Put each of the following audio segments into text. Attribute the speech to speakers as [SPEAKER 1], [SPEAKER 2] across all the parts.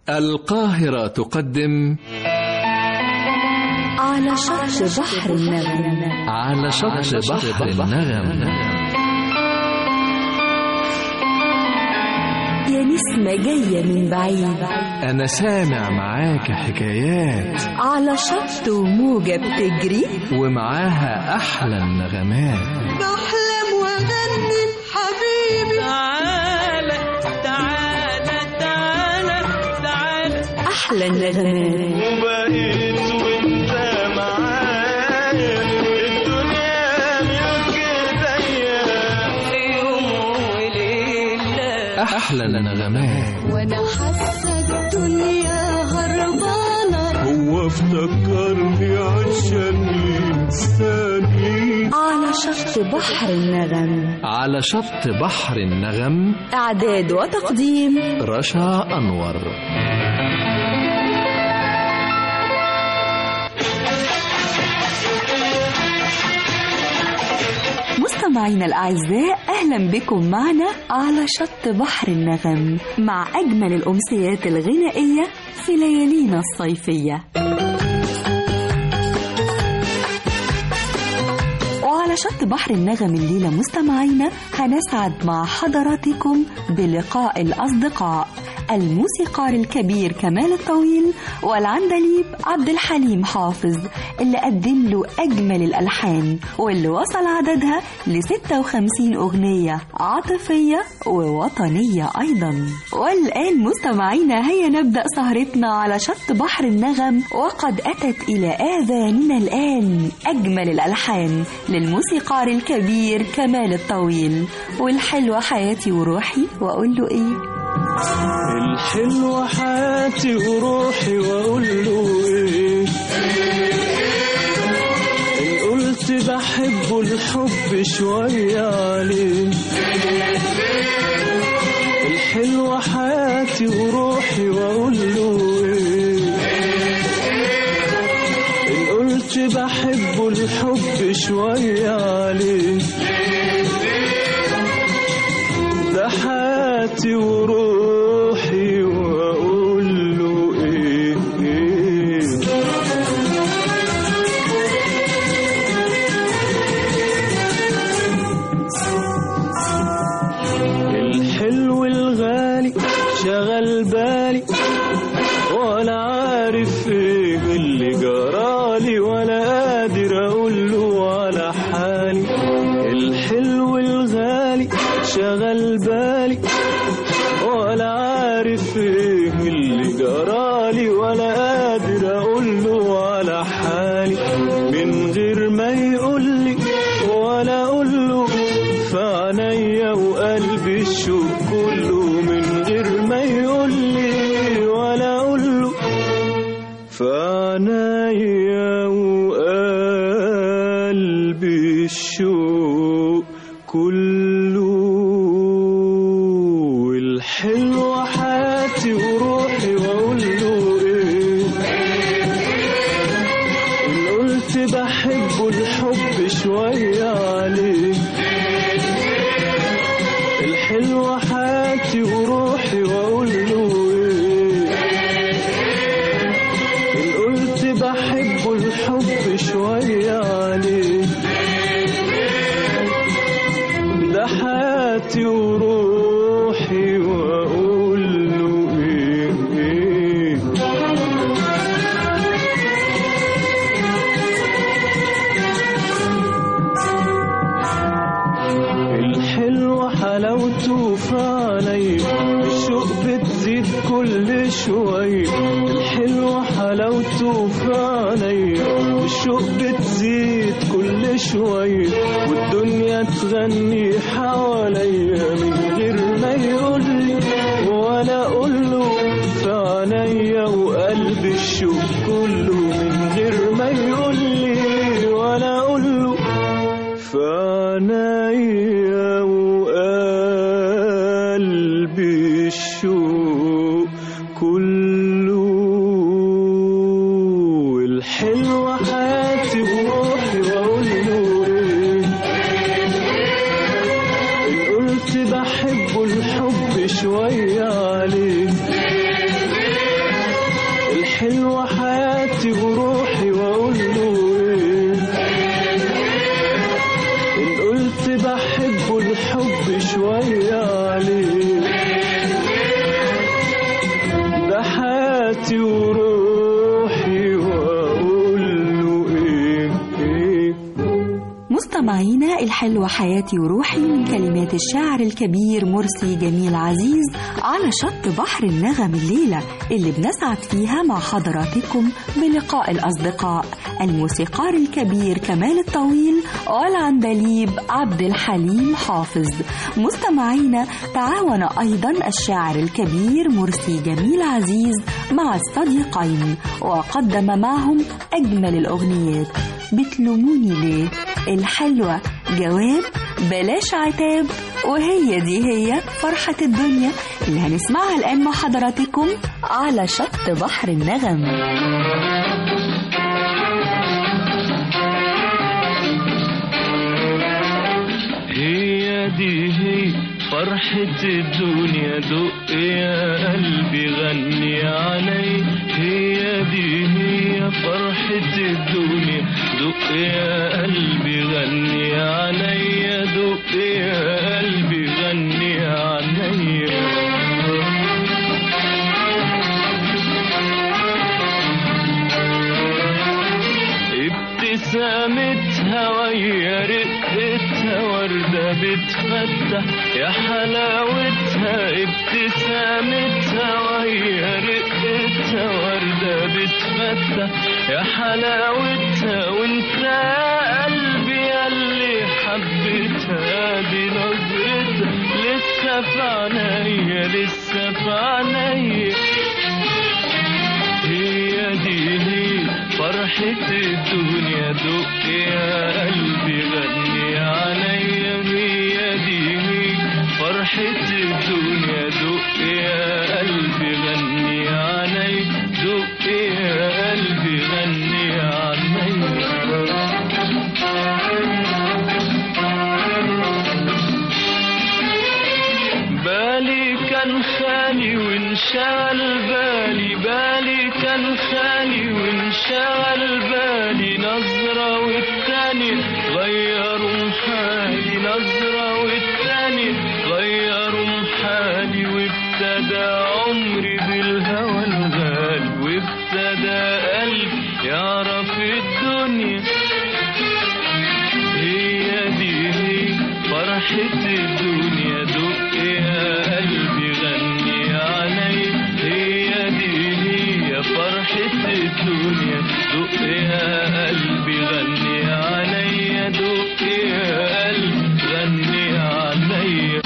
[SPEAKER 1] القاهرة تقدم
[SPEAKER 2] على شط بحر النغم
[SPEAKER 1] على شط بحر النغم
[SPEAKER 2] يا نسمة جاية من بعيد
[SPEAKER 1] أنا سامع معاك حكايات
[SPEAKER 2] على شط وموجة بتجري
[SPEAKER 1] ومعاها أحلى النغمات
[SPEAKER 3] بحلم واغني حبيبي
[SPEAKER 4] تعالى تعالى تعالى تعالى
[SPEAKER 2] أحلى النغمات
[SPEAKER 3] وبقيت وانت معايا الدنيا ملك ايديا
[SPEAKER 4] في يوم وليلة
[SPEAKER 1] أحلى النغمات
[SPEAKER 3] وانا حاسه الدنيا هربانه هو افتكرني عشان ينساني
[SPEAKER 2] على شط بحر النغم
[SPEAKER 1] على شط بحر النغم
[SPEAKER 2] إعداد وتقديم
[SPEAKER 1] رشا أنور
[SPEAKER 2] مستمعينا الأعزاء أهلا بكم معنا على شط بحر النغم مع أجمل الأمسيات الغنائية في ليالينا الصيفية وعلى شط بحر النغم الليلة مستمعينا هنسعد مع حضراتكم بلقاء الأصدقاء الموسيقار الكبير كمال الطويل والعندليب عبد الحليم حافظ اللي قدم له أجمل الألحان واللي وصل عددها ل 56 أغنية عاطفية ووطنية أيضا والآن مستمعينا هيا نبدأ سهرتنا على شط بحر النغم وقد أتت إلى آذاننا الآن أجمل الألحان للموسيقار الكبير كمال الطويل والحلوة حياتي وروحي وأقول له إيه
[SPEAKER 3] الحلوة حياتي وروحي واقول له ايه ان قلت بحبه الحب شوية عليه الحلوة حياتي وروحي واقول له ايه ان قلت بحبه الحب شوية عليه ده حياتي وروحي واقول له ايه ايه الحلو الغالي شغل بالي ولا عارف ايه اللي جرالي ولا قادر اقول له على حالي الحلو الغالي شغل بالي ولا عارف ايه اللي جرالي ولا قادر اقول له على حالي من غير ما يقول لي ولا اقول له في عينيا وقلبي الشوق كله من غير ما يقول لي ولا اقول له في عينيا وقلبي الشوق كله الحلوة حياتي وروحي واقول له ايه ان قلت بحبه الحب شوية عليه الحلوة حياتي وروحي واقول له ايه ان قلت بحبه الحب شوية عليه ده حياتي وروحي واقول له ايه ايه الحلوة حلاوته في عليا الشوق بتزيد كل شوية الحلوة حلاوته في عليا الشوق بتزيد كل شوية والدنيا تغني حواليا من غير ما يقول لي ولا اقول له في عينيا وقلبي الشوق كله من غير ما يقول لي ولا اقول له في عينيا وقلبي الشوق كله الحلوة حياتي وروحي واقول له ايه ان قلت بحبه الحب شوية عليه الحلوة حياتي وروحي واقول له ايه ان قلت بحبه الحب شوية عليه ده حياتي وروحي واقول له ايه ايه
[SPEAKER 2] مستمعينا الحلوة حياتي وروحي من كلمات الشاعر الكبير مرسي جميل عزيز على شط بحر النغم الليلة اللي بنسعد فيها مع حضراتكم بلقاء الأصدقاء الموسيقار الكبير كمال الطويل والعندليب عبد الحليم حافظ مستمعينا تعاون أيضا الشاعر الكبير مرسي جميل عزيز مع الصديقين وقدم معهم أجمل الأغنيات بتلوموني ليه الحلوة جواب بلاش عتاب وهي دي هي فرحة الدنيا اللي هنسمعها الآن مع حضراتكم على شط بحر النغم
[SPEAKER 3] هي دي هي فرحة الدنيا دق يا قلبي غني علي هي دي هي فرحة الدنيا دق يا قلبي غني علي دق يا قلبي غني علي ابتسامتها ويا رقتها وردة بتفتح يا حلاوتها ابتسامتها ويا رقتها وردة بتفتح يا حلاوتها وانت يا قلبي ياللي حبيتها دي نظرتها لسه في عينيا لسه في عينيا هي دي هي فرحة الدنيا دق يا قلبي غني عليا هي دي هي فرحة الدنيا دق يا قلبي غني علي دق يا قلبي غني علي بالي كان خالي وانشغل بالي بالي كان خالي وانشغل بالي نظرة والتاني غيروا حالي نظرة والتاني غيروا حالي وابتدى عمري بالهوى الغالي وابتدى قلبي يعرف الدنيا هي دي هي فرحة الدنيا دق يا قلبي غني علي هي دي هي فرحة الدنيا دق يا قلبي غني علي دق يا قلبي غني علي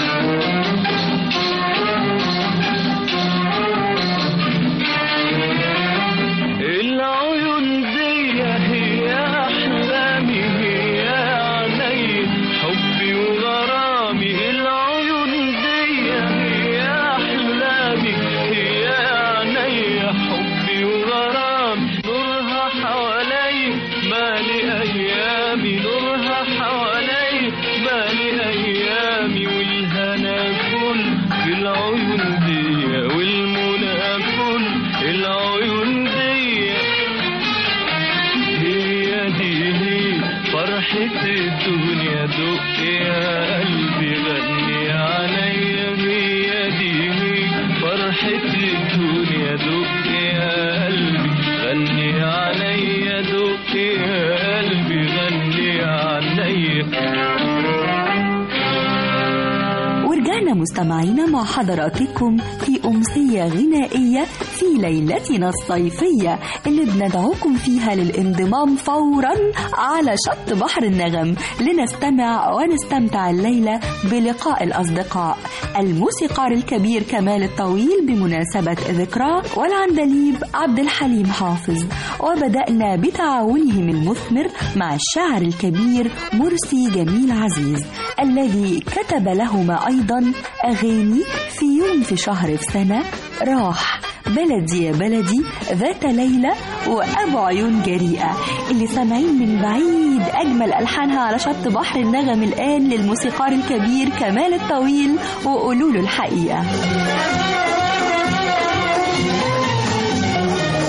[SPEAKER 3] العيون دي هي أحلامي هي عيني حبي وغرامي العيون دي هي أحلامي هي عيني حبي وغرامي نورها حوالي مالي أيامي نورها حوالي مالي أيامي والهنا كل في العيون دي والمنى كل العيون دي هي دي هي فرحة الدنيا دق يا قلبي غني عليا هي دي هي فرحة الدنيا دق يا قلبي غني عليا دق يا قلبي غني عليا
[SPEAKER 2] ورجعنا مستمعينا مع حضراتكم في أمسية غنائية في ليلتنا الصيفية اللي بندعوكم فيها للانضمام فورا على شط بحر النغم لنستمع ونستمتع الليلة بلقاء الأصدقاء الموسيقار الكبير كمال الطويل بمناسبة ذكراه والعندليب عبد الحليم حافظ وبدأنا بتعاونهم المثمر مع الشاعر الكبير مرسي جميل عزيز الذي كتب لهما أيضا أغاني في يوم في شهر في سنة راح بلدي يا بلدي ذات ليلة وأبو عيون جريئة اللي سامعين من بعيد أجمل ألحانها على شط بحر النغم الآن للموسيقار الكبير كمال الطويل وقولوا له الحقيقة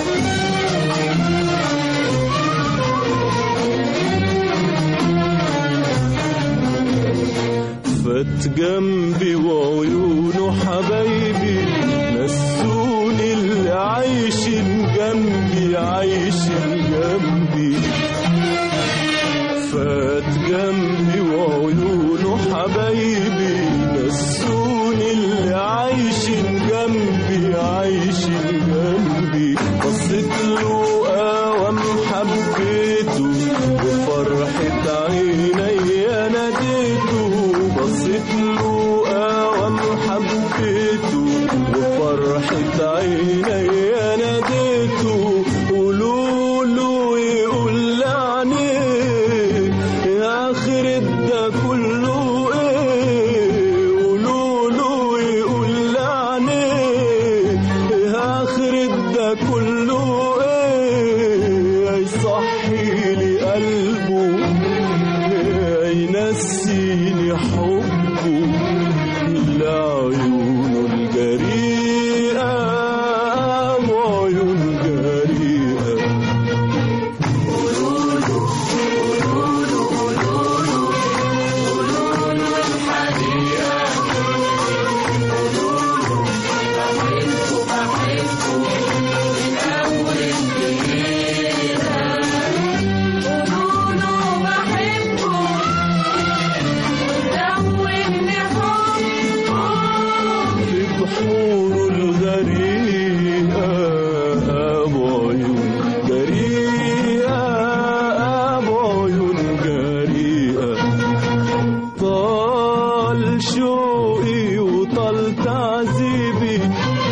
[SPEAKER 3] جنبي وعيونه حبايبي نسوني اللي عايشين جنبي عايشين جنبي بصيت له قوام حبيته وفرحة عيني ناديته بصيت له قوام حبيته وفرحة عيني ناديته قولوا له يقول لعنيه يا آخر ده كله ايه قولوا له يقول لعنيه يا آخر ده كله ايه يصحي لي قلبه ينسيني حبه لعيونه الجريئة وعيون جريئة في بحور الغريقة أبو عيون جريئة أبو عيون جريئة طال شوقي وطال تعذيبي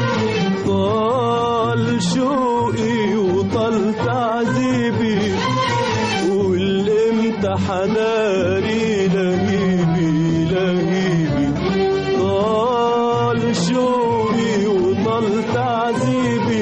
[SPEAKER 3] طال شوقي وطال تعذيبي والامتى حداري لهيبي لهيبي طال شوقي وطال تعذيبي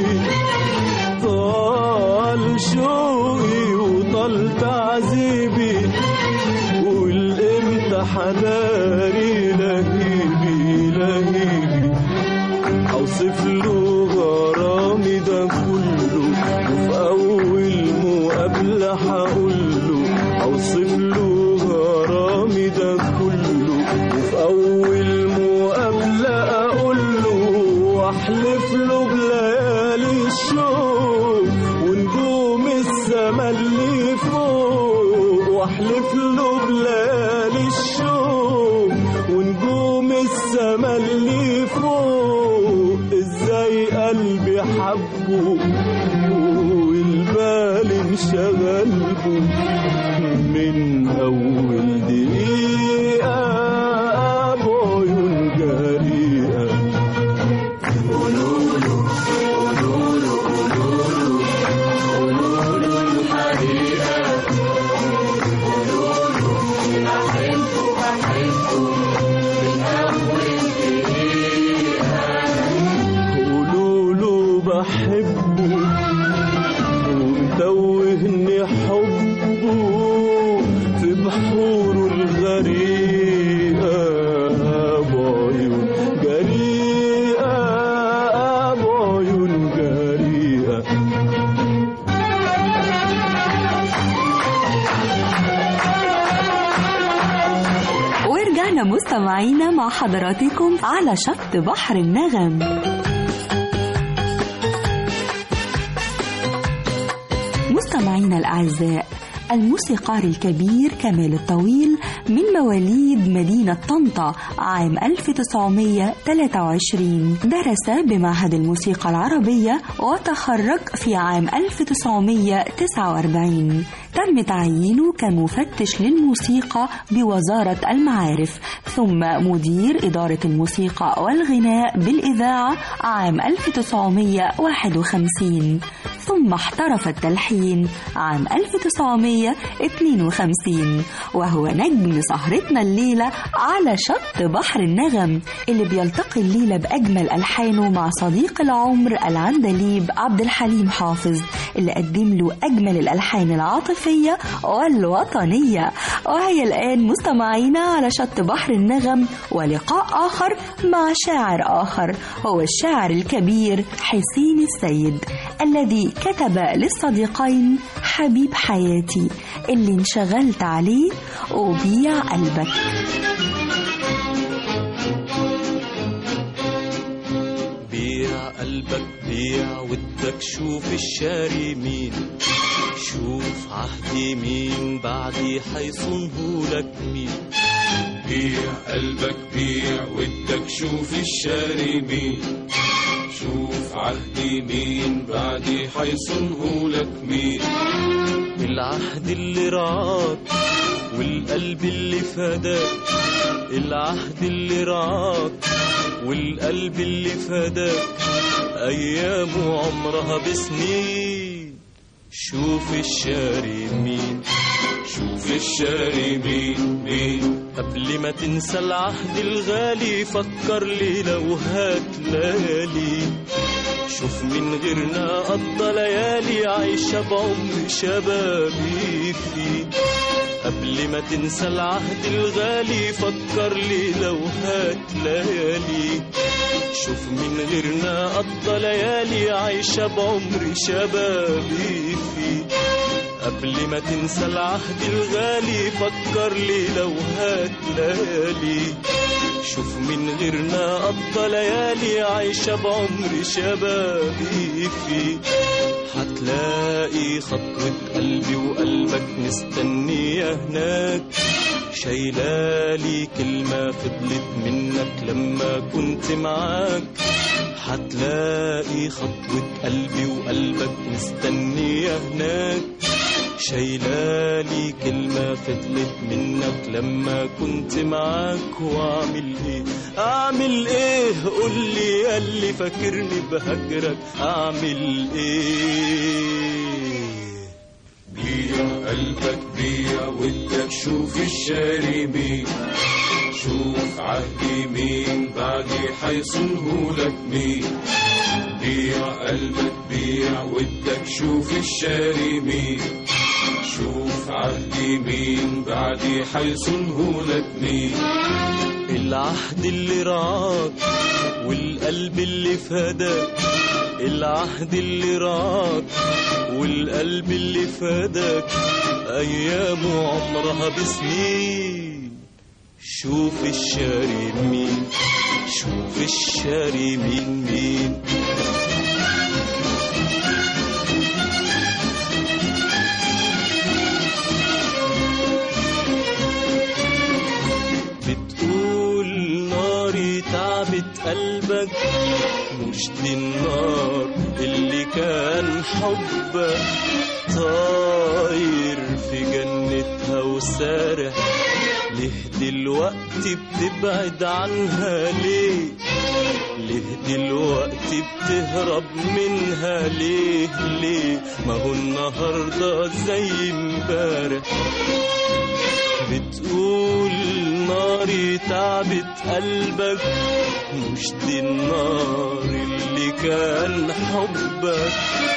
[SPEAKER 3] طال شوقي وطال تعذيبي والامتى حداري لهيبي لهيبي اوصف له غرامي ده كله وفي اول مقابله هقول له اوصف له غرامي ده كله وفي اول مقابله اقول له واحلف له بليالي الشوق ونجوم السما اللي فوق واحلف له بليالي الشوق ونجوم السما اللي فوق ازاي قلبي حبه والبال انشغل به من اول دقيقه ابو عيون جريئه قولوا له بحبه ومتوهني حبه في بحوره الغريقة أبو عيون جريئة أبو عيون جريئة
[SPEAKER 2] ورجعنا مستمعينا مع حضراتكم على شط بحر النغم مستمعينا الأعزاء الموسيقار الكبير كمال الطويل من مواليد مدينة طنطا عام 1923 درس بمعهد الموسيقى العربية وتخرج في عام 1949 تم تعيينه كمفتش للموسيقى بوزارة المعارف ثم مدير إدارة الموسيقى والغناء بالإذاعة عام 1951 ثم احترف التلحين عام 1952 وهو نجم سهرتنا الليلة على شط بحر النغم اللي بيلتقي الليلة بأجمل ألحانه مع صديق العمر العندليب عبد الحليم حافظ اللي قدم له أجمل الألحان العاطفية والوطنية وهي الآن مستمعينا على شط بحر النغم ولقاء آخر مع شاعر آخر هو الشاعر الكبير حسين السيد الذي كتب للصديقين حبيب حياتي اللي انشغلت عليه وبيع قلبك
[SPEAKER 3] بيع
[SPEAKER 4] قلبك بيع ودك شوف الشاري مين شوف عهدي مين بعدي حيصنهولك مين
[SPEAKER 5] بيع قلبك بيع ودك شوف الشاري مين شوف عهدي مين بعدي حيصنهولك مين
[SPEAKER 4] العهد اللي رعاك والقلب اللي فداك العهد اللي رعاك والقلب اللي فداك أيامه عمرها بسنين شوف الشاري مين
[SPEAKER 5] شوف الشاري مين مين
[SPEAKER 4] قبل ما تنسى العهد الغالي فكر لي لو هات ليالي شوف من غيرنا قضى ليالي عايشة بعمر شبابي فيه قبل ما تنسى العهد الغالي فكر لي لو هات ليالي شوف من غيرنا قضى ليالي عايشة بعمر شبابي فيه قبل ما تنسى العهد الغالي فكر لي لو هات ليالي شوف من غيرنا قضى ليالي عايشة بعمر شبابي فيه هتلاقي خطوة قلبي وقلبك مستنية هناك شايلالي كلمة فضلت منك لما كنت معاك هتلاقي خطوة قلبي وقلبك مستنية هناك شايلالي كلمة فضلت منك لما كنت معاك واعمل ايه اعمل ايه قولي ياللي فاكرني بهجرك اعمل ايه
[SPEAKER 5] بيع قلبك بيع ودك شوف الشاري مين شوف عهدي مين بعدي حيصنهولك مين بيع قلبك بيع ودك شوف الشاري مين شوف عهدي مين بعدي حيصنهولك مين
[SPEAKER 4] العهد اللي رعاك والقلب اللي فداك العهد اللي رعاك والقلب اللي فداك أيامه عمرها بسنين شوف الشاري مين شوف الشاري مين مين بتقول ناري تعبت قلبك مش دي النار اللي كان حبك طاير في جنتها وسارح ليه دلوقتي بتبعد عنها ليه ليه دلوقتي بتهرب منها ليه ليه ما هو النهارده زي امبارح بتقول ناري تعبت قلبك مش دي النار اللي كان حبك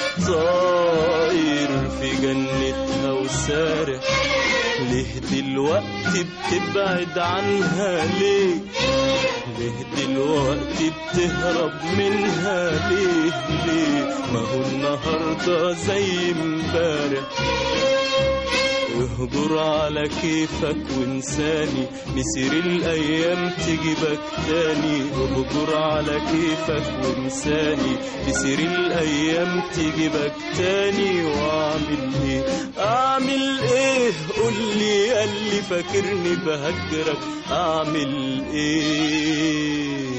[SPEAKER 4] طاير في جنتها وسارح ليه دلوقتي بتبعد عنها ليه ليه دلوقتي بتهرب منها ليه ليه ما هو النهارده زي امبارح واهجر على كيفك وانساني مسير الايام تجيبك تاني اهجر على كيفك وانساني مسير الايام تجيبك تاني واعمل ايه اعمل ايه قولي ياللي فاكرني بهجرك اعمل ايه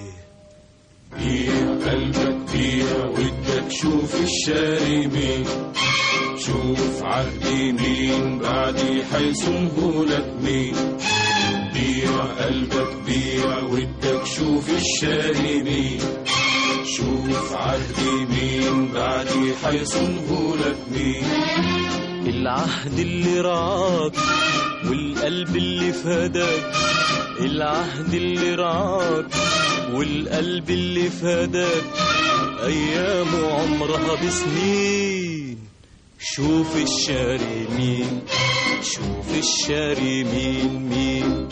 [SPEAKER 5] بيع قلبك بيع ودك شوف الشاري مين شوف عهدي مين بعدي حيصنهولك مين بيع قلبك بيع ودك شوف الشاري مين شوف عهدي مين بعدي حيصنهولك مين
[SPEAKER 4] العهد اللي رعاك والقلب اللي فداك العهد اللي رعاك والقلب اللي فداك أيامه عمرها بسنين شوف الشاري مين شوف الشاري مين مين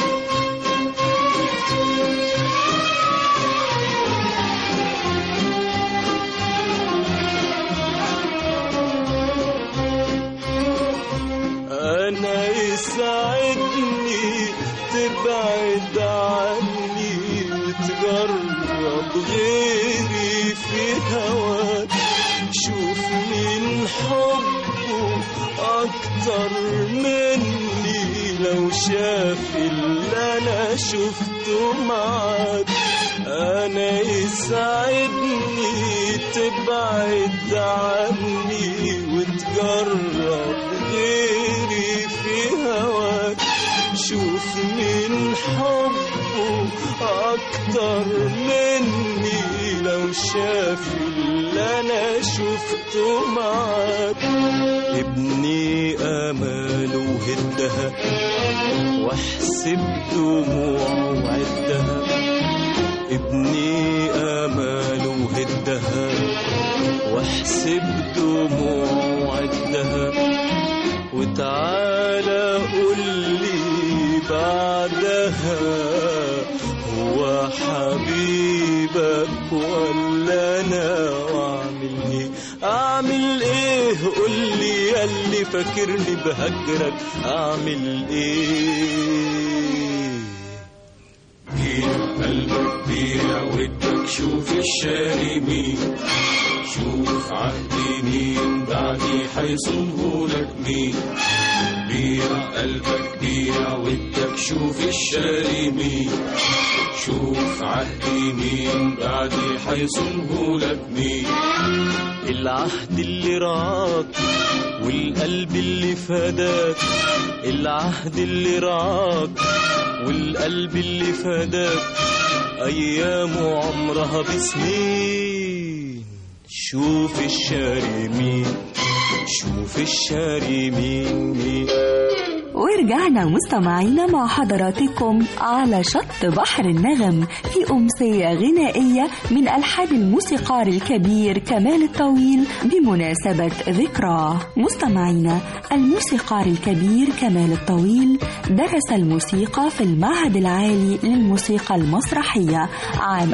[SPEAKER 4] أنا يسعدني تبعد عني وتجرب غيري في هواك شوف مين حبه أكتر مني لو شاف اللي أنا شفته معاك أنا يسعدني تبعد عني وتجرب غيري في هواك شوف مين حبه أكتر مني لو شاف اللي أنا شفته معاك ابني آماله وهدها واحسب دموعه وعدها ابني آماله وهدها واحسب دموعه وعدها وتعالى قول لي بعدها هو حبيبك ولا انا واعمل ايه اعمل ايه قول لي ياللي فاكرني بهجرك اعمل ايه
[SPEAKER 5] بيع قلبك بيع ودك شوف الشاري مين شوف عهدي مين بعدي حيصنهولك مين بيع قلبك بيع ودك شوف الشاري مين شوف عهدي مين بعدي حيصنهولك مين
[SPEAKER 4] العهد اللي رعاك والقلب اللي فداك العهد اللي رعاك والقلب اللي فداك أيامه عمرها بسنين شوف الشاري مين شوف الشاري مين مين
[SPEAKER 2] ورجعنا مستمعينا مع حضراتكم على شط بحر النغم في أمسية غنائية من ألحان الموسيقار الكبير كمال الطويل بمناسبة ذكراه مستمعينا الموسيقار الكبير كمال الطويل درس الموسيقى في المعهد العالي للموسيقى المسرحية عام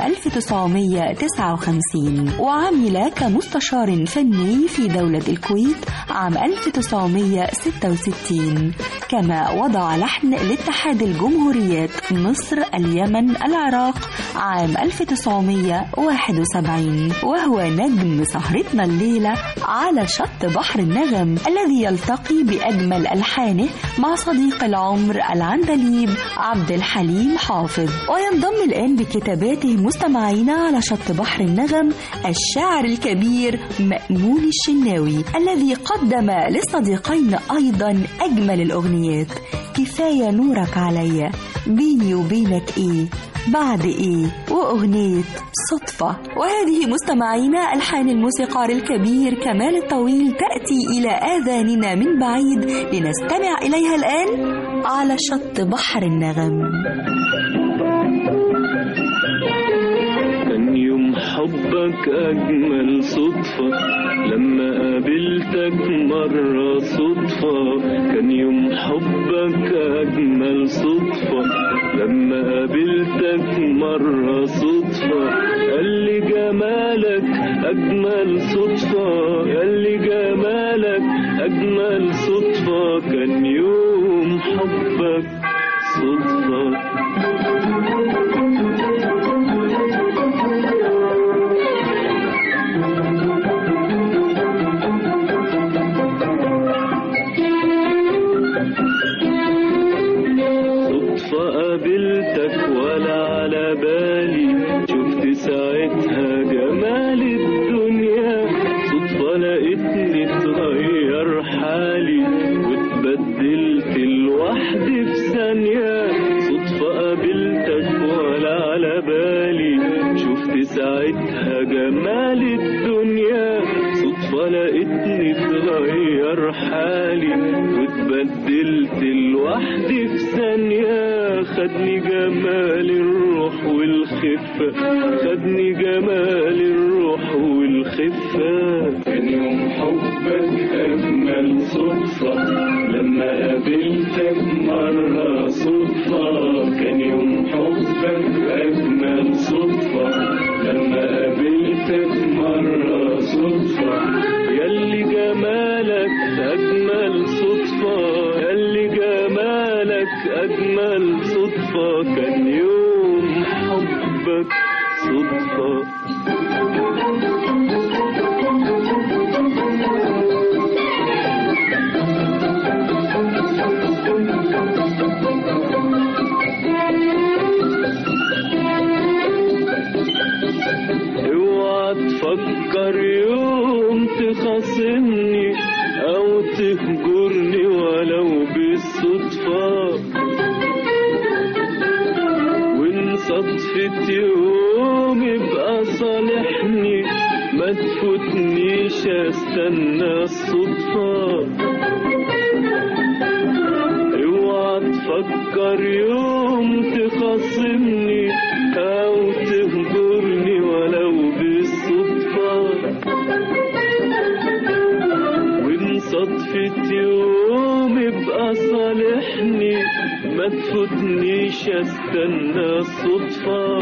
[SPEAKER 2] 1959 وعمل كمستشار فني في دولة الكويت عام 1966 كما وضع لحن لاتحاد الجمهوريات مصر اليمن العراق عام 1971 وهو نجم سهرتنا الليلة على شط بحر النغم الذي يلتقي بأجمل ألحانه مع صديق العمر العندليب عبد الحليم حافظ وينضم الآن بكتاباته مستمعينا على شط بحر النغم الشاعر الكبير مأمون الشناوي الذي قدم للصديقين أيضا أجمل الأغنيات كفاية نورك عليا بيني وبينك إيه بعد إيه وأغنية صدفة وهذه مستمعينا ألحان الموسيقار الكبير كمال الطويل تأتي إلى آذاننا من بعيد لنستمع إليها الآن على شط بحر النغم
[SPEAKER 3] كان يوم حبك أجمل صدفة لما قابلتك مرة صدفة كان يوم حبك أجمل صدفة لما قابلتك مرة صدفة قال لي جمالك أجمل صدفة قال لي جمالك أجمل صدفة كان يوم حبك صدفة صدفة قابلتك ولا على بالي شفت ساعتها جمال الدنيا صدفة لقيتني اتغير حالي واتبدلت لوحدي في ثانية صدفة قابلتك ولا على بالي شفت ساعتها جمال الدنيا صدفة لقيتني اتغير حالي واتبدلت لوحدي في ثانية خدني جمال الروح والخفة خدني جمال الروح والخفة كان يوم حبك أجمل صدفة لما قابلتك مرة صدفة كان يوم حبك أجمل صدفة لما قابلتك مرة صدفة ياللي جمالك أجمل صدفة ياللي جمالك أجمل صدفة كان يوم حبك صدفة تخاصمني أو تهجرني ولو بالصدفة وإن صدفة يوم يبقى صالحني ما تفوتنيش استنى الصدفة اوعى تفكر يوم تخاصمني او تهجرني ولو بالصدفة وإن صدفة يوم يبقى صالحني ما تفوتنيش استنى الصدفة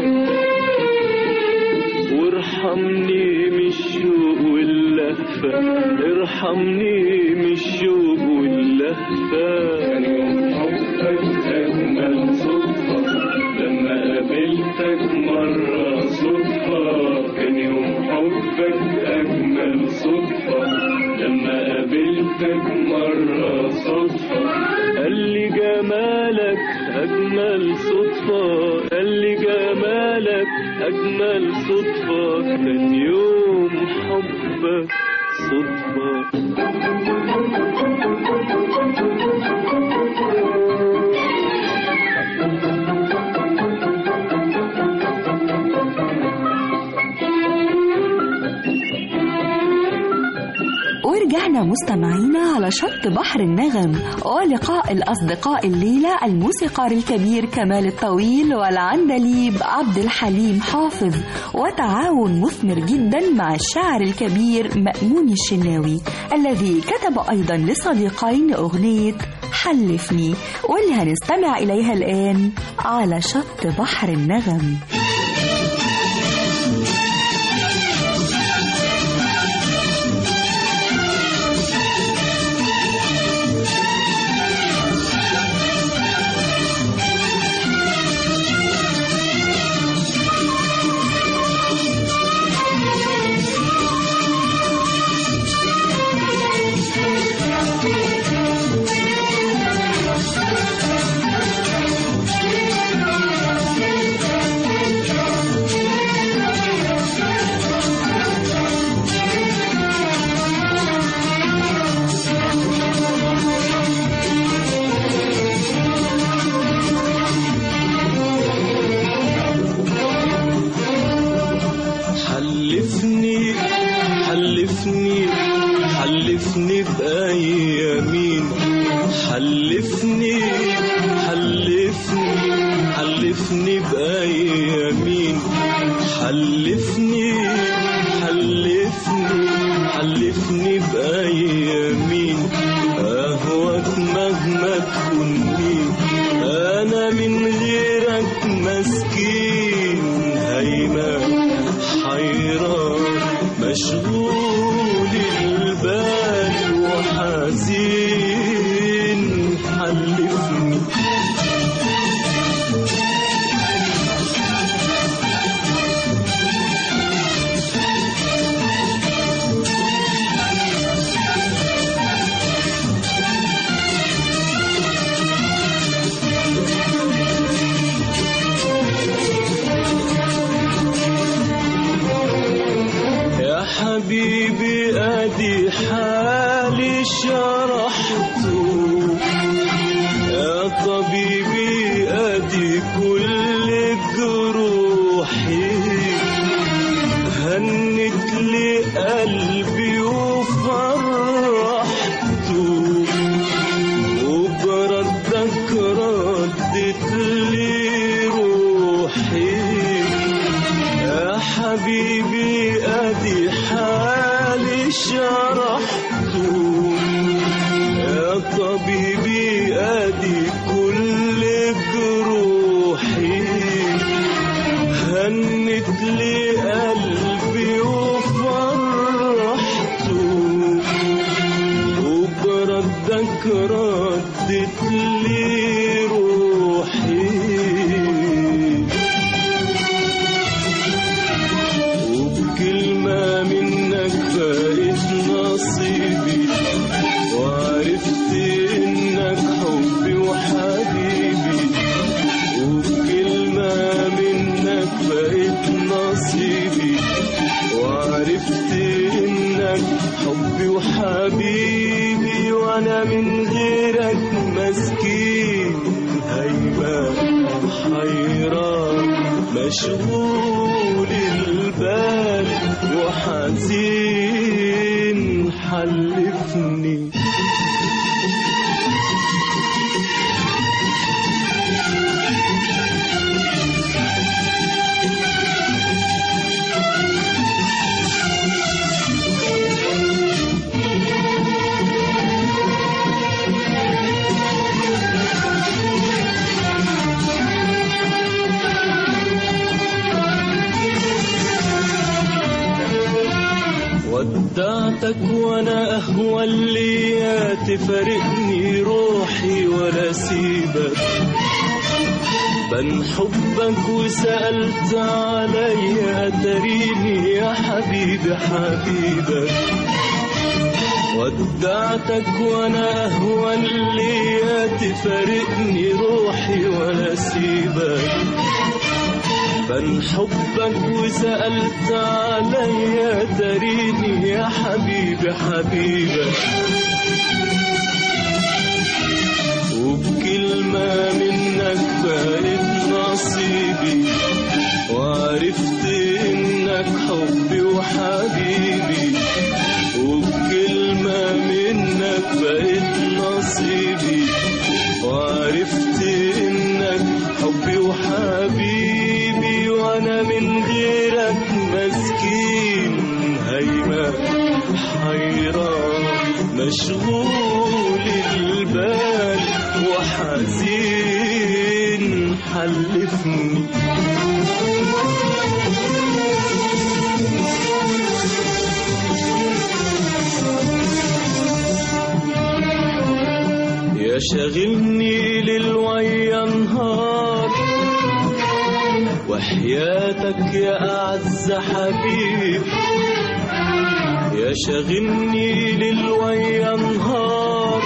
[SPEAKER 3] وارحمني من الشوق واللهفة ارحمني من الشوق واللهفة حبك أجمل صدفة لما قابلتك مرة صدفة كان يوم حبك أجمل صدفة لما قابلتك مرة صدفة قال لي جمالك أجمل صدفة قال لي جمالك أجمل صدفة كان يوم حبك صدفة
[SPEAKER 2] ورجعنا مستمعينا على شط بحر النغم ولقاء الأصدقاء الليلة الموسيقار الكبير كمال الطويل والعندليب عبد الحليم حافظ وتعاون مثمر جدا مع الشاعر الكبير مأمون الشناوي الذي كتب أيضا لصديقين أغنية حلفني واللي هنستمع إليها الآن على شط بحر النغم
[SPEAKER 4] حلفني حلفني حلفني بأيامين حلفني حلفني حلفني بأيامين حلفني حلفني حلفني بأيامين أهواك مهما تكون مين أنا من غيرك مسكين هيمن حيران مشغول البال وحزين حلفني يا حبيبي ادي حالي شرحته يا طبيبي ادي كل جروحي هنت لي قلبي وفرحته وبردك ردت لي روحي يا حبيبي ادي حالي شرحته يا طبيبي ادي كل جروحي هنت لي قلبي وفرحته وبردك ردت لي روحي وبكلمة منك بقيت نصيبي وعرفت إنك حبي وحبيبي وبكلمة منك بقيت نصيبي وعرفت إنك منك حبي وحبيبي وانا من غيرك مسكين هيبة حيران مشغول البال وحزين حلفني ودعتك وانا اهوى اللي تفارقني روحي ولا سيبك بن حبك وسألت عليا تريني يا حبيبي حبيبك ودعتك وانا اهوى اللي تفارقني روحي ولا سيبك بن حبك وسألت عليا تريني يا حبيبي حبيبك وبكلمة منك بقيت نصيبي وعرفت انك حبي وحبيبي وبكلمة منك بقيت نصيبي وعرفت انك حبي وحبيبي وانا من غيرك مسكين هيما حيران مشغول البال وحزين حلفني يا شاغلني للويا نهار وحياتك يا أعز حبيب يا شاغلني للويا نهار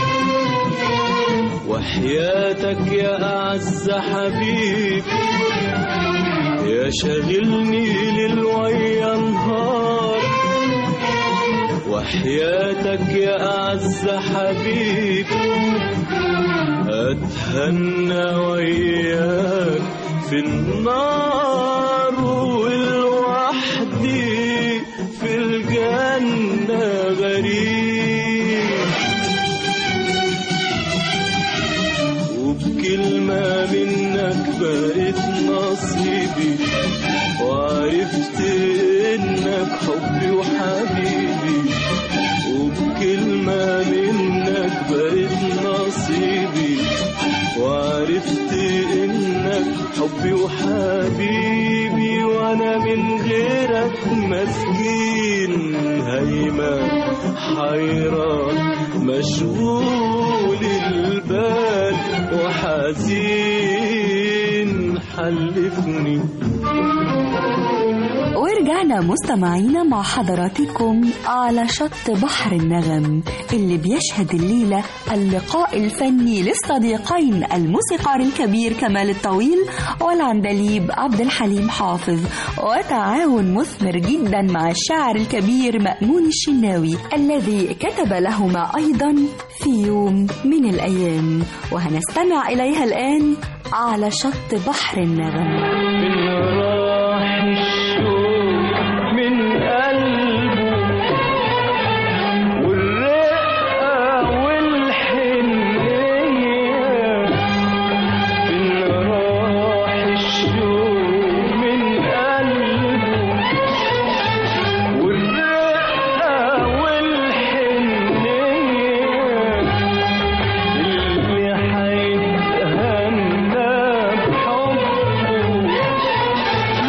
[SPEAKER 4] وحياتك يا أعز حبيب يا شاغلني للويا نهار وحياتك يا أعز حبيب أتهنى وياك في النار ولوحدي في الجنة غريب وبكلمة منك بقيت نصيبي وعرفت إنك حبي وحبيبي وبكلمة منك بقيت نصيبي وعرفت إنك حبي وحبيبي وأنا من غيرك مسكين هيما حيران مشغول البال وحزين حلفني
[SPEAKER 2] ورجعنا مستمعينا مع حضراتكم على شط بحر النغم اللي بيشهد الليلة اللقاء الفني للصديقين الموسيقار الكبير كمال الطويل والعندليب عبد الحليم حافظ وتعاون مثمر جدا مع الشاعر الكبير مأمون الشناوي الذي كتب لهما أيضا في يوم من الأيام وهنستمع إليها الآن على شط بحر النغم
[SPEAKER 4] من راح الشوق من قلبه والرقة والحنية من راح الشوق من قلبه والرقة والحنية اللي حيتهنى بحبه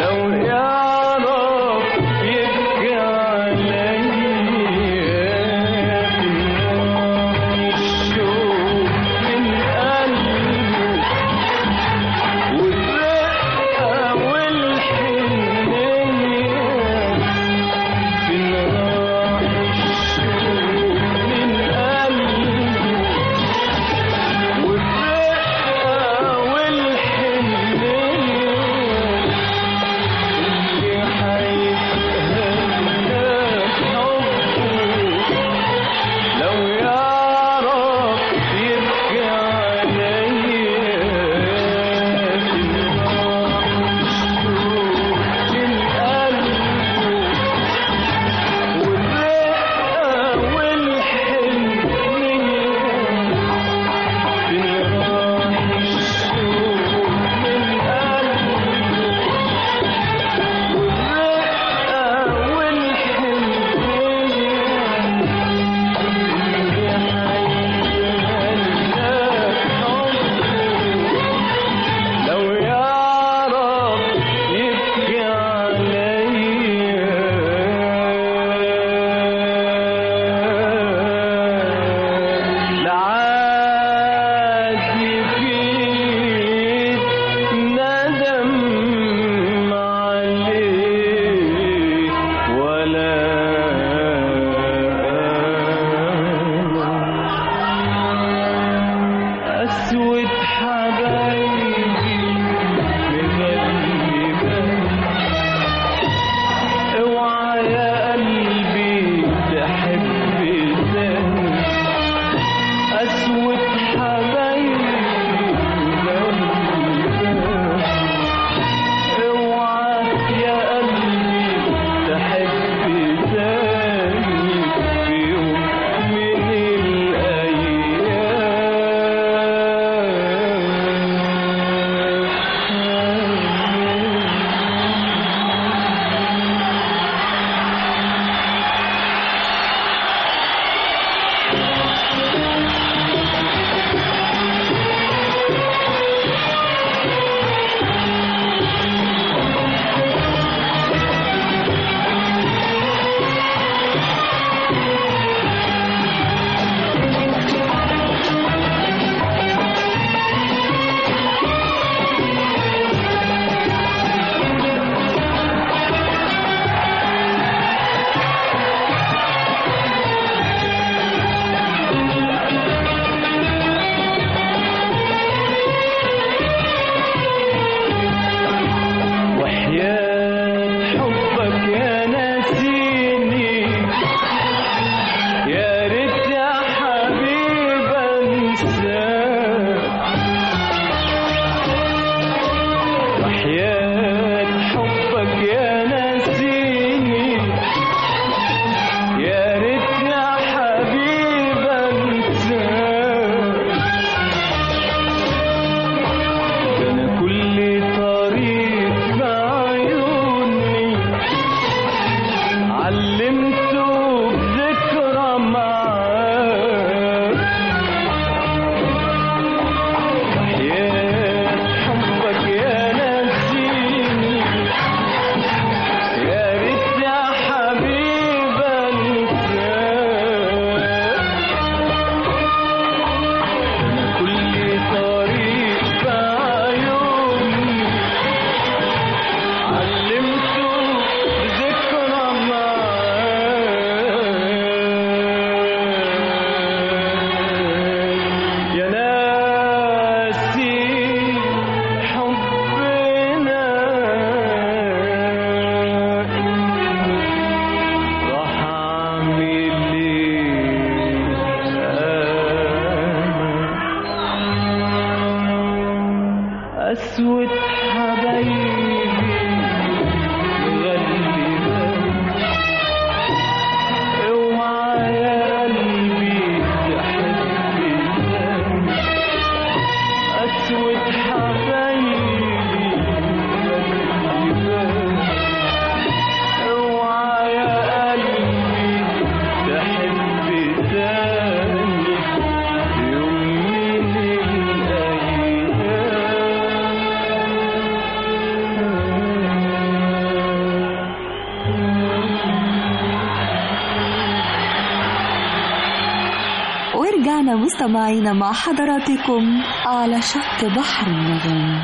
[SPEAKER 2] ورجعنا مستمعينا مع حضراتكم على شط بحر النغم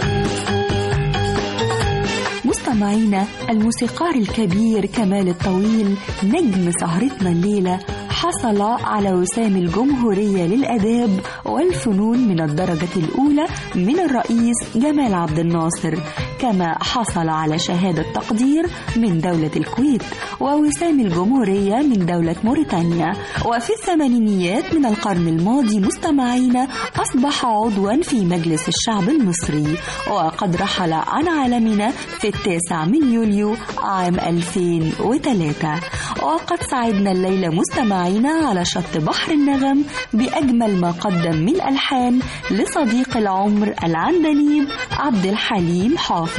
[SPEAKER 2] مستمعينا الموسيقار الكبير كمال الطويل نجم سهرتنا الليلة حصل على وسام الجمهورية للآداب والفنون من الدرجة الأولى من الرئيس جمال عبد الناصر كما حصل على شهادة تقدير من دولة الكويت ووسام الجمهورية من دولة موريتانيا وفي الثمانينيات من القرن الماضي مستمعينا أصبح عضوا في مجلس الشعب المصري وقد رحل عن عالمنا في التاسع من يوليو عام 2003 وقد سعدنا الليلة مستمعينا على شط بحر النغم بأجمل ما قدم من ألحان لصديق العمر العندليب عبد الحليم حافظ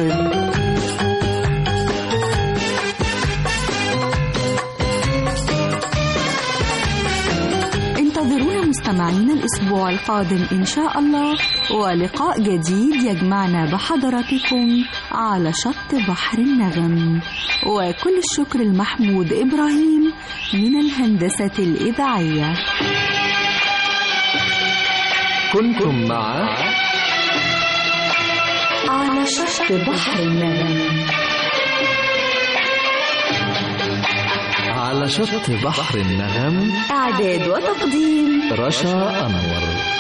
[SPEAKER 2] انتظرونا مستمعينا الأسبوع القادم إن شاء الله ولقاء جديد يجمعنا بحضراتكم على شط بحر النغم وكل الشكر المحمود إبراهيم من الهندسة الإذاعية
[SPEAKER 1] كنتم مع
[SPEAKER 2] على شط بحر النغم
[SPEAKER 1] على شط بحر النغم
[SPEAKER 2] إعداد وتقديم
[SPEAKER 1] رشا أنور